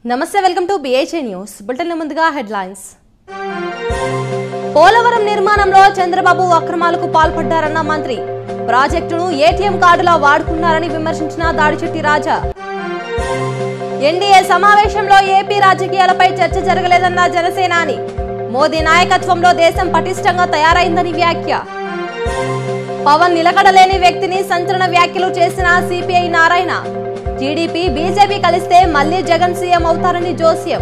నమస్తే welcome to BHA news bulletin ముందుగా headlines Polavaram నిర్మాణంలో చంద్రబాబు అక్రమాలకు పాల్పడ్డారన్న మంత్రి ప్రాజెక్టును ఏటీఎం కార్డులా వాడుకున్నారని విమర్శించిన దాడిచెట్టి రాజా ఎన్డీఏ సమావేశంలో ఏపీ రాజకీయాలపై చర్చ జరగలేదన్న జనసేనాని మోదీ నాయకత్వంలో దేశం పటిష్టంగా తయారైందని వ్యాఖ్య పవన్ నిలకడలేని వ్యక్తిని సంచలన వ్యాఖ్యలు చేసిన సిపిఐ నారాయణ టీడీపీ బీజేపీ కలిస్తే మళ్లీ జగన్ సీఎం అవుతారని జోస్యం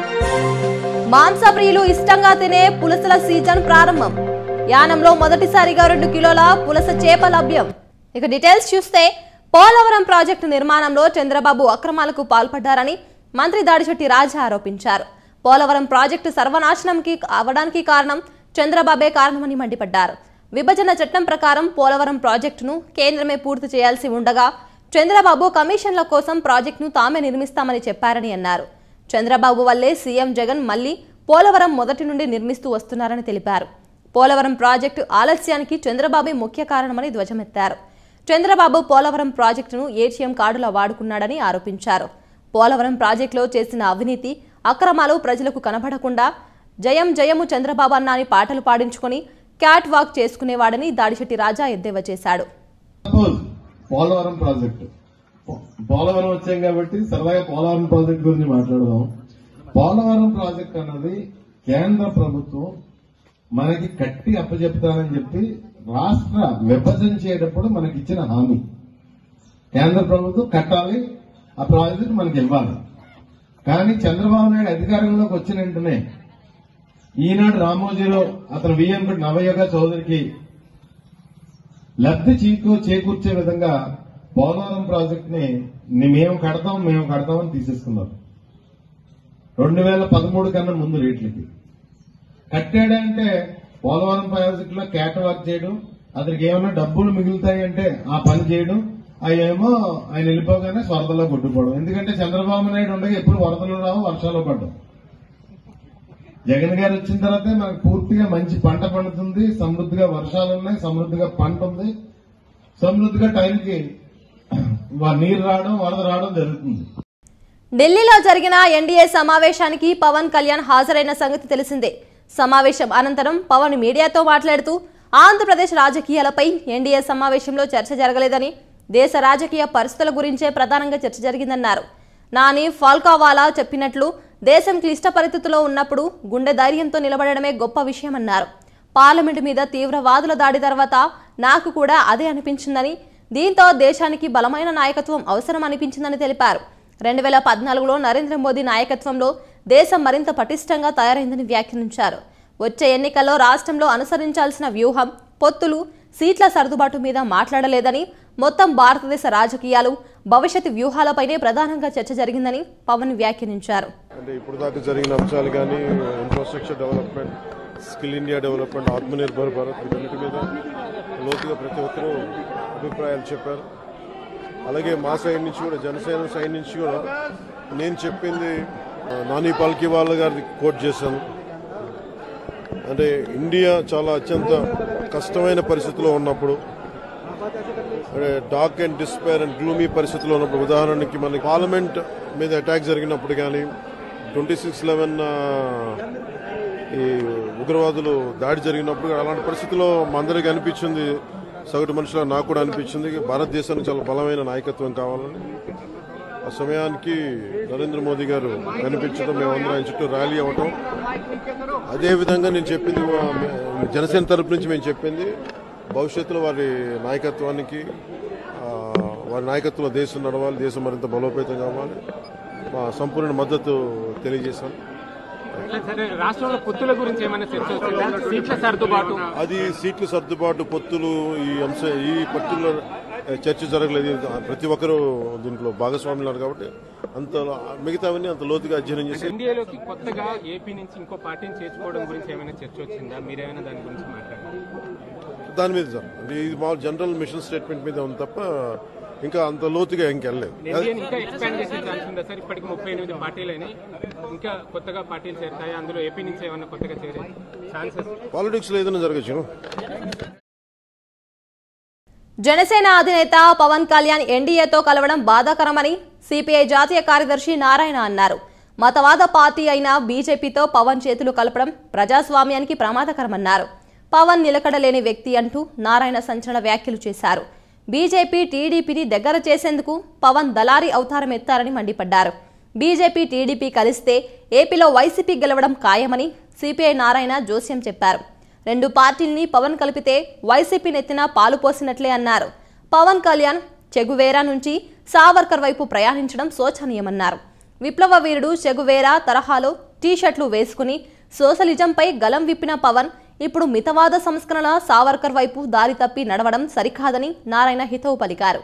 మాంసప్రియులు ఇష్టంగా తినే పులసల సీజన్ ప్రారంభం యానంలో మొదటిసారిగా రెండు కిలోల పులస చేప లభ్యం ఇక డీటెయిల్స్ చూస్తే పోలవరం ప్రాజెక్టు నిర్మాణంలో చంద్రబాబు అక్రమాలకు పాల్పడ్డారని మంత్రి దాడిశెట్టి రాజా ఆరోపించారు పోలవరం ప్రాజెక్టు సర్వనాశనంకి అవడానికి కారణం చంద్రబాబే కారణమని మండిపడ్డారు విభజన చట్టం ప్రకారం పోలవరం ప్రాజెక్టును కేంద్రమే పూర్తి చేయాల్సి ఉండగా చంద్రబాబు కమిషన్ల కోసం ప్రాజెక్టును తామే నిర్మిస్తామని చెప్పారని అన్నారు చంద్రబాబు వల్లే సీఎం జగన్ మళ్లీ పోలవరం మొదటి నుండి నిర్మిస్తూ వస్తున్నారని తెలిపారు పోలవరం ప్రాజెక్టు ఆలస్యానికి చంద్రబాబే ముఖ్య కారణమని ధ్వజమెత్తారు చంద్రబాబు పోలవరం ప్రాజెక్టును ఏటీఎం కార్డులా వాడుకున్నాడని ఆరోపించారు పోలవరం ప్రాజెక్టులో చేసిన అవినీతి అక్రమాలు ప్రజలకు కనబడకుండా జయం జయము చంద్రబాబు అన్న అని పాటలు పాడించుకొని క్యాట్ వాక్ చేసుకునేవాడని దాడిశెట్టి రాజా ఎద్దేవా చేశాడు సపోజ్ పోలవరం ప్రాజెక్టు పో- పోలవరం వచ్చాం కాబట్టి సరదాగా పోలవరం ప్రాజెక్ట్ గురించి మాట్లాడదాం పోలవరం ప్రాజెక్ట్ అన్నది కేంద్ర ప్రభుత్వం మనకి కట్టి అప్పచెప్తానని చెప్పి రాష్ట్ర విభజన చేయటప్పుడు మనకి ఇచ్చిన హామీ కేంద్ర ప్రభుత్వం కట్టాలి ఆ ప్రాజెక్ట్ మనకి ఇవ్వాలి కానీ చంద్రబాబు నాయుడు అధికారంలోకి వచ్చిన వెంటనే ఈనాడు రామోజీరావు అతను విఎన్పి నవయోగ చౌదరికి లబ్ధి చీకు చేకూర్చే విధంగా పోలవరం ప్రాజెక్ట్ ని మేము కడతాం మేము కడతామని తీసేసుకున్నారు రెండు వేల పదమూడు కన్నా ముందు రేట్లకి కట్టాడంటే పోలవరం ప్రాజెక్ట్ లో క్యాట్ వర్క్ చేయడం అతనికి ఏమైనా డబ్బులు మిగులుతాయి అంటే ఆ పని చేయడం అవేమో ఆయన వెళ్ళిపోగానే వరదల్లో కొట్టుకోవడం ఎందుకంటే చంద్రబాబు నాయుడు ఉండగా ఎప్పుడు వరదలు రావు వర్షాలు పడ్డం జగన్ గారు వచ్చిన తర్వాతే మనకు పూర్తిగా మంచి పంట పండుతుంది సమృద్ధిగా వర్షాలు ఉన్నాయి సమృద్ధిగా పంట ఉంది సమృద్ధిగా టైంకి వ- నీరు రావడం వరద రావడం జరుగుతుంది ఢిల్లీలో జరిగిన ఎన్డీఏ సమావేశానికి పవన్ కళ్యాణ్ హాజరైన సంగతి తెలిసిందే సమావేశం అనంతరం పవన్ మీడియాతో మాట్లాడుతూ ఆంధ్రప్రదేశ్ రాజకీయాలపై ఎన్డీఏ సమావేశంలో చర్చ జరగలేదని దేశ రాజకీయ పరిస్థితుల గురించే ప్రధానంగా చర్చ జరిగిందన్నారు నాని ఫాల్కావాలా చెప్పినట్లు దేశం క్లిష్ట పరిస్థితుల్లో ఉన్నప్పుడు గుండె ధైర్యంతో నిలబడడమే గొప్ప విషయమన్నారు పార్లమెంటు మీద తీవ్రవాదుల దాడి తర్వాత నాకు కూడా అదే అనిపించిందని దీంతో దేశానికి బలమైన నాయకత్వం అవసరం అనిపించిందని తెలిపారు రెండు వేల పద్నాలుగులో నరేంద్ర మోదీ నాయకత్వంలో దేశం మరింత పటిష్టంగా తయారైందని వ్యాఖ్యానించారు వచ్చే ఎన్నికల్లో రాష్ట్రంలో అనుసరించాల్సిన వ్యూహం పొత్తులు సీట్ల సర్దుబాటు మీద మాట్లాడలేదని మొత్తం భారతదేశ రాజకీయాలు భవిష్యత్ వ్యూహాలపైనే ప్రధానంగా చర్చ జరిగిందని పవన్ వ్యాఖ్యానించారు అంటే ఇప్పుడు దాకా జరిగిన అంశాలు కానీ infrastructure development skill India development Atmanirbhar Bharat వీటన్నిటి మీద లోతుగా ప్రతి ఒక్కరూ అభిప్రాయాలు చెప్పారు అలాగే మా సైడ్ నుంచి కూడా జనసేన సైడ్ నుంచి కూడా నేను చెప్పింది ఆ, నాని పాల్కి వాళ్ళ గారిది కోట్ చేశాను అంటే ఇండియా చాలా అత్యంత కష్టమైన పరిస్థితిలో ఉన్నప్పుడు అంటే dark and despair and gloomy పరిస్థితిలో ఉన్నప్పుడు ఉదాహరణకి మనకి పార్లమెంట్ మీద అటాక్ జరిగినప్పుడు కానీ ట్వంటీ సిక్స్ లెవెన్ ఈ ఉగ్రవాదులు దాడి జరిగినప్పుడు అలాంటి పరిస్థితిలో మా అందరికీ అనిపించింది సగటు మనుషుల నాకు కూడా అనిపించింది భారతదేశానికి చాలా బలమైన నాయకత్వం కావాలని ఆ సమయానికి నరేంద్ర మోదీ గారు కనిపించడం మేమందరం ఆయన చుట్టూ ర్యాలీ అవ్వటం అదే విధంగా నేను చెప్పింది వా- జనసేన తరపు నుంచి మేము చెప్పింది భవిష్యత్తులో వారి నాయకత్వానికి ఆ, వారి నాయకత్వంలో దేశం నడవాలి దేశం మరింత బలోపేతం కావాలి మా సంపూర్ణ మద్దతు తెలియజేశాను అట్లా సరే రాష్ట్రంలో పొత్తుల గురించి ఏమైనా చర్చ వచ్చిందా సీట్ల సర్దుబాటు అది సీట్ల సర్దుబాటు పొత్తులు ఈ అంశ ఈ పర్టికులర్ చర్చ జరగలేదు ఇది ప్రతి ఒక్కరూ దీంట్లో భాగస్వాములు ఉన్నారు కాబట్టి అంత మిగతావన్నీ అంత లోతుగా అధ్యయనం చేసి ఎన్డీఏలోకి కొత్తగా ఏపీ నుంచి ఇంకో పార్టీని చేర్చుకోవడం గురించి ఏమైనా చర్చ వచ్చిందా మీరేమైనా దాని గురించి మాట్లాడారు దాని మీద సార్ అంటే ఇది మామూలు జనరల్ మిషన్ స్టేట్మెంట్ మీద ఉంది తప్ప ఇంకా అంత లోతుగా ఇంకెళ్ళలేదు ఎన్డీఏని ఇంకా ఎక్స్పాండ్ చేసే ఛాన్స్ ఉందా సార్ ఇప్పటికి ముప్పై ఎనిమిది పార్టీలైనాయి ఇంకా కొత్తగా పార్టీలు చేరుతాయి అందులో ఏపీ నుంచి ఏమైనా కొత్తగా చేరే ఛాన్సెస్ పాలిటిక్స్ లో ఏదైనా జరగచ్చు జనసేన అధినేత పవన్ కళ్యాణ్ ఎన్డీఏతో కలవడం బాధాకరమని సిపిఐ జాతీయ కార్యదర్శి నారాయణ అన్నారు మతవాద పార్టీ అయిన బీజేపీతో పవన్ చేతులు కలపడం ప్రజాస్వామ్యానికి ప్రమాదకరమన్నారు పవన్ నిలకడలేని వ్యక్తి అంటూ నారాయణ సంచలన వ్యాఖ్యలు చేశారు బీజేపీ టీడీపీని దగ్గర చేసేందుకు పవన్ దళారీ అవతారం ఎత్తారని మండిపడ్డారు బీజేపీ టీడీపీ కలిస్తే ఏపీలో వైసీపీ గెలవడం ఖాయమని సిపిఐ నారాయణ జోస్యం చెప్పారు రెండు పార్టీల్ని పవన్ కలిపితే వైసీపీ నెత్తిన పాలు పోసినట్లే అన్నారు పవన్ కళ్యాణ్ చెగువేరా నుంచి సావర్కర్ వైపు ప్రయాణించడం శోచనీయమన్నారు విప్లవ వీరుడు చెగువేరా తరహాలో టీషర్ట్లు వేసుకుని సోషలిజంపై గలం విప్పిన పవన్ ఇప్పుడు మితవాద సంస్కరణ సావర్కర్ వైపు దారి తప్పి నడవడం సరికాదని నారాయణ హితవు పలికారు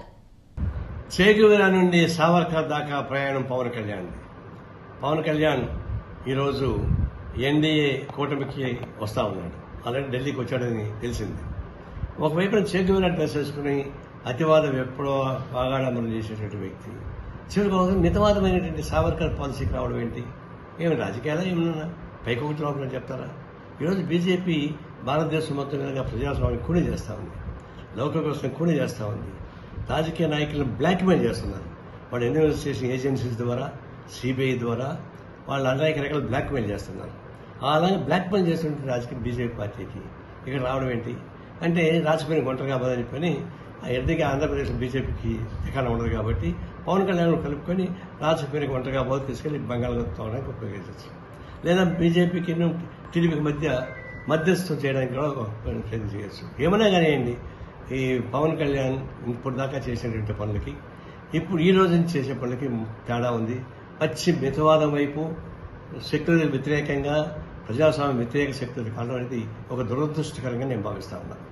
చేగువేరా నుండి సావర్కర్ దాకా ప్రయాణం పవన్ కళ్యాణ్ పవన్ కళ్యాణ్ ఈరోజు ఎన్డీఏ కూటమికి వస్తా ఉన్నాడు ఆల్రెడీ ఢిల్లీకి వచ్చాడని తెలిసింది ఒకవైపున చేగువేరా డ్రెస్ వేసుకుని అతివాద ఎప్పుడో వాగాడంబరం చేసేటువంటి వ్యక్తి చివరికి ఒక మితవాదమైనటువంటి సావర్కర్ పాలసీకి రావడం ఏంటి ఏమి రాజకీయాలా ఏమన్నా పైకొకటి లోపల చెప్తారా ఈరోజు బీజేపీ భారతదేశం మొత్తం మీద ప్రజాస్వామ్యం కూని చేస్తా ఉంది లౌకిక కోసం కూని చేస్తా ఉంది రాజకీయ నాయకులను బ్లాక్మెయిల్ చేస్తున్నారు వాళ్ళు ఇన్వెస్టిగేషన్ ఏజెన్సీస్ ద్వారా సిబిఐ ద్వారా వాళ్ళు అనేక రకాల బ్లాక్మెయిల్ చేస్తున్నారు అలాగే బ్లాక్మెయిల్ చేస్తున్న రాజకీయ బీజేపీ పార్టీకి ఇక్కడ రావడం ఏంటి అంటే రాజకీయ ఒంటరిగా బదని పని ఆ ఎర్దిగా ఆంధ్రప్రదేశ్ బీజేపీకి ఎక్కడ ఉండదు కాబట్టి పవన్ కళ్యాణ్ కలుపుకొని రాజకీయ ఒంటరిగా బోధ తీసుకెళ్లి బంగాళాఖాతానికి ఉపయోగించవచ్చు లేదా బీజేపీకి టీడీపీకి మధ్య మధ్యస్థం చేయడానికి కూడా ఒక ప్రయత్నం చేయొచ్చు ఏమైనా కానివ్వండి ఈ పవన్ కళ్యాణ్ ఇప్పుడు దాకా చేసినటువంటి పనులకి ఇప్పుడు ఈ రోజు నుంచి చేసే పనులకి తేడా ఉంది పచ్చి మితవాదం వైపు శక్తులకు వ్యతిరేకంగా ప్రజాస్వామ్య వ్యతిరేక శక్తులు కావడం అనేది ఒక దురదృష్టకరంగా నేను భావిస్తా ఉన్నాను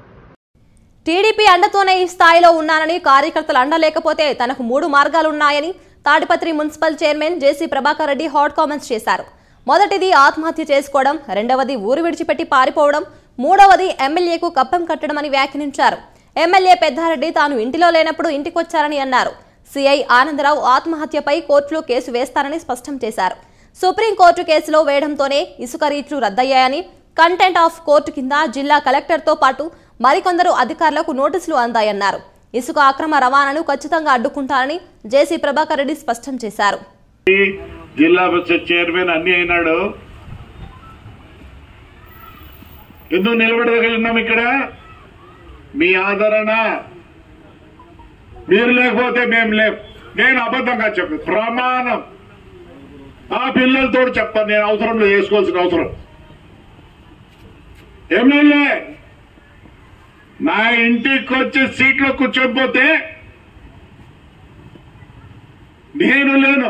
టీడీపీ అండతోనే ఈ స్థాయిలో ఉన్నానని కార్యకర్తలు అండలేకపోతే తనకు మూడు మార్గాలున్నాయని Tadipatri municipal chairman JC Prabhakar Reddy hot comments చేశారు మొదటిది ఆత్మహత్య చేసుకోవడం రెండవది ఊరు విడిచిపెట్టి పారిపోవడం మూడవది ఎమ్మెల్యేకు కప్పం కట్టడమని వ్యాఖ్యానించారు ఎమ్మెల్యే పెద్దారెడ్డి తాను ఇంటిలో లేనప్పుడు ఇంటికొచ్చారని అన్నారు సిఐ ఆనందరావు ఆత్మహత్యపై కోర్టులో కేసు వేస్తారని స్పష్టం చేశారు సుప్రీంకోర్టు కేసులో వేయడంతోనే ఇసుక రీట్లు రద్దయ్యాయని కంటెంట్ ఆఫ్ కోర్టు కింద జిల్లా కలెక్టర్తో పాటు మరికొందరు అధికారులకు నోటీసులు అందాయన్నారు ఇసుక అక్రమ రవాణాను ఖచ్చితంగా అడ్డుకుంటారని జేసీ ప్రభాకర్ రెడ్డి స్పష్టం చేశారు జిల్లా పరిషత్ చైర్మన్ అన్ని అయినాడు ఎందుకు నిలబడగలిగినాం ఇక్కడ మీ ఆదరణ మీరు లేకపోతే మేము లేం నేను అబద్ధంగా చెప్పి ప్రమాణం ఆ పిల్లలతో చెప్తాను నేను అవసరంలో చేసుకోవాల్సిన అవసరం ఎమ్మెల్యే నా ఇంటికి వచ్చి సీట్లో కూర్చోకపోతే నేను లేను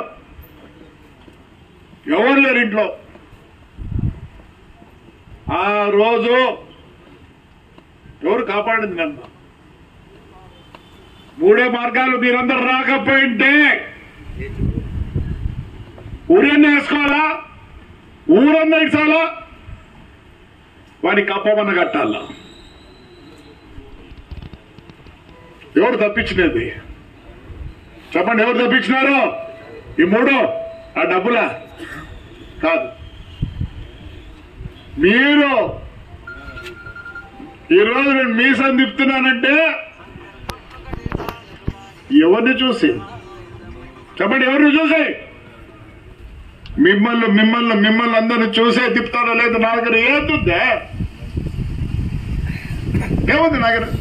ఎవరు లేరు ఇంట్లో ఆ రోజు ఎవరు కాపాడింది నన్ను మూడే మార్గాలు మీరందరూ రాకపోయింటే ఊరన్నా వేసుకోవాలా ఊరన్నా ఇచ్చాలా వాడికి కప్పమన్న కట్టాలా ఎవరు తప్పించినది చెప్పండి ఎవరు తప్పించినారు ఈ మూడు ఆ డబ్బులా కాదు మీరు ఈరోజు నేను మీసం తిప్పుతున్నానంటే ఎవరిని చూసి చెప్పండి ఎవరిని చూసి మిమ్మల్ని మిమ్మల్ని మిమ్మల్ని అందరిని చూసే తిప్పుతారో లేదు నా దగ్గర ఏదుందే ఏముంది నా దగ్గర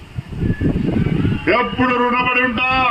ఎప్పుడు రుణపడి ఉంటాం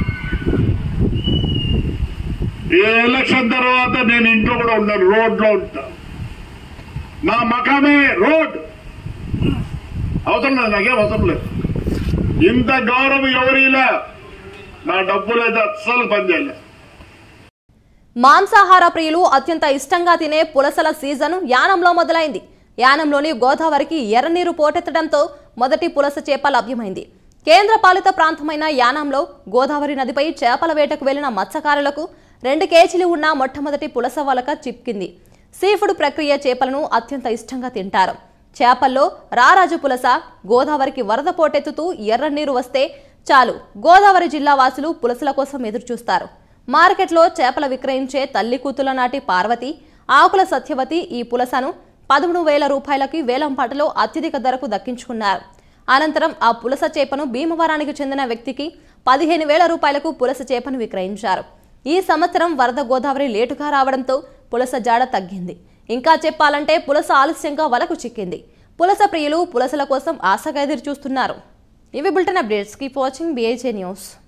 ఈ ఎలక్షన్ తర్వాత నేను ఇంట్లో కూడా ఉన్నాను రోడ్లో ఉంటా నా మకామే రోడ్ అవసరం లేదు నాకేం అవసరం లేదు ఇంత గౌరవం ఎవరిలా నా డబ్బులు అయితే అస్సలు పనిచేయలేదు మాంసాహార ప్రియులు అత్యంత ఇష్టంగా తినే పులసల సీజన్ యానంలో మొదలైంది యానంలోని గోదావరికి ఎర్రనీరు పోటెత్తడంతో మొదటి పులస చేప లభ్యమైంది కేంద్ర పాలిత ప్రాంతమైన యానంలో గోదావరి నదిపై చేపల వేటకు వెళ్లిన మత్స్యకారులకు రెండు కేజీలు ఉన్న మొట్టమొదటి పులస వలక చిక్కింది సీఫుడ్ ప్రక్రియ చేపలను అత్యంత ఇష్టంగా తింటారు చేపల్లో రారాజు పులస గోదావరికి వరద పోటెత్తుతూ ఎర్ర నీరు వస్తే చాలు గోదావరి జిల్లా వాసులు పులసల కోసం ఎదురుచూస్తారు మార్కెట్లో చేపల విక్రయించే తల్లి కూతుల నాటి పార్వతి ఆకుల సత్యవతి ఈ పులసను పదమూడు వేల రూపాయలకి వేలంపాటలో అత్యధిక ధరకు దక్కించుకున్నారు అనంతరం ఆ పులస చేపను భీమవరానికి చెందిన వ్యక్తికి పదిహేను వేల రూపాయలకు పులస చేపను విక్రయించారు ఈ సంవత్సరం వరద గోదావరి లేటుగా రావడంతో పులస జాడ తగ్గింది ఇంకా చెప్పాలంటే పులస ఆలస్యంగా వలకు చిక్కింది పులస ప్రియులు పులసల కోసం ఆశగా ఎదురు చూస్తున్నారు ఇవి bulletin updates keep watching BIJ news